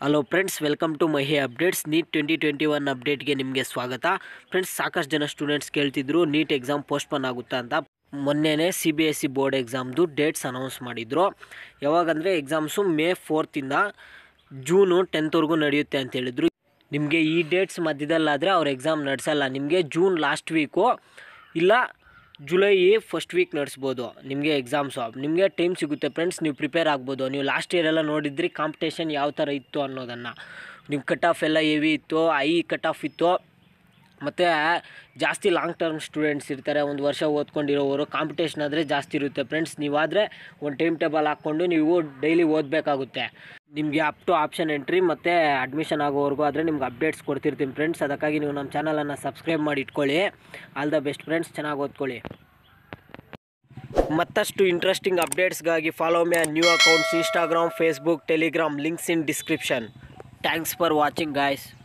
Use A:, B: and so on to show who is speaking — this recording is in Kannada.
A: hello friends welcome to Mahi updates NEET twenty twenty one ಅಪ್ಡೇಟ್ಗೆ ನಿಮಗೆ ಸ್ವಾಗತ ಫ್ರೆಂಡ್ಸ್ ಸಾಕಷ್ಟು ಜನ ಸ್ಟೂಡೆಂಟ್ಸ್ ಕೇಳ್ತಿದ್ರು ನೀಟ್ ಎಕ್ಸಾಮ್ ಪೋಸ್ಟ್ಪೋನ್ ಆಗುತ್ತಾ ಅಂತ ಮೊನ್ನೆನೇ C B S C board ಎಕ್ಸಾಮ್ದು ಡೇಟ್ಸ್ ಅನೌನ್ಸ್ ಮಾಡಿದರು ಯಾವಾಗಂದರೆ ಎಕ್ಸಾಮ್ಸು ಮೇ ಫೋರ್ತಿಂದ ಜೂನು ಟೆಂತ್ವರೆಗೂ ನಡೆಯುತ್ತೆ ಅಂತ ಹೇಳಿದ್ರು ನಿಮಗೆ ಈ ಡೇಟ್ಸ್ ಮಧ್ಯದಲ್ಲಾದರೆ ಅವ್ರು ಎಕ್ಸಾಮ್ ನಡೆಸಲ್ಲ ನಿಮಗೆ ಜೂನ್ ಲಾಸ್ಟ್ ವೀಕು ಇಲ್ಲ ಜುಲೈ ಫಸ್ಟ್ ವೀಕ್ ನಡೆಸ್ಬೋದು ನಿಮಗೆ ಎಕ್ಸಾಮ್ಸು ನಿಮಗೆ ಟೈಮ್ ಸಿಗುತ್ತೆ ಫ್ರೆಂಡ್ಸ್ ನೀವು ಪ್ರಿಪೇರ್ ಆಗ್ಬೋದು ನೀವು ಲಾಸ್ಟ್ ಇಯರ್ ಎಲ್ಲ ನೋಡಿದ್ರಿ ಕಾಂಪಿಟೇಷನ್ ಯಾವ ಥರ ಇತ್ತು ಅನ್ನೋದನ್ನು ನಿಮ್ಮ ಕಟ್ ಆಫ್ ಎಲ್ಲ ಹೆವಿ ಇತ್ತು ಐ ಕಟ್ ಆಫ್ ಇತ್ತು ಮತ್ತು ಜಾಸ್ತಿ ಲಾಂಗ್ ಟರ್ಮ್ ಸ್ಟೂಡೆಂಟ್ಸ್ ಇರ್ತಾರೆ ಒಂದು ವರ್ಷ ಓದ್ಕೊಂಡಿರೋರು ಕಾಂಪಿಟೇಷನ್ ಆದರೆ ಜಾಸ್ತಿ ಇರುತ್ತೆ ಫ್ರೆಂಡ್ಸ್ ನೀವಾದರೆ ಒಂದು ಟೈಮ್ ಟೇಬಲ್ ಹಾಕ್ಕೊಂಡು ನೀವು ಡೈಲಿ ಓದಬೇಕಾಗುತ್ತೆ ನಿಮಗೆ ಅಪ್ ಟು ಆಪ್ಷನ್ ಎಂಟ್ರಿ ಮತ್ತು ಅಡ್ಮಿಷನ್ ಆಗೋವರೆಗೂ ಆದರೆ ನಿಮ್ಗೆ ಅಪ್ಡೇಟ್ಸ್ ಕೊಡ್ತಿರ್ತೀನಿ ಫ್ರೆಂಡ್ಸ್ ಅದಕ್ಕಾಗಿ ನೀವು ನಮ್ಮ ಚಾನಲನ್ನು ಸಬ್ಸ್ಕ್ರೈಬ್ ಮಾಡಿ ಇಟ್ಕೊಳ್ಳಿ ಆಲ್ ದ ಬೆಸ್ಟ್ ಫ್ರೆಂಡ್ಸ್ ಚೆನ್ನಾಗಿ ಓದ್ಕೊಳ್ಳಿ ಮತ್ತಷ್ಟು ಇಂಟ್ರೆಸ್ಟಿಂಗ್ ಅಪ್ಡೇಟ್ಸ್ಗಾಗಿ follow me new accounts Instagram Facebook Telegram links in description thanks for watching guys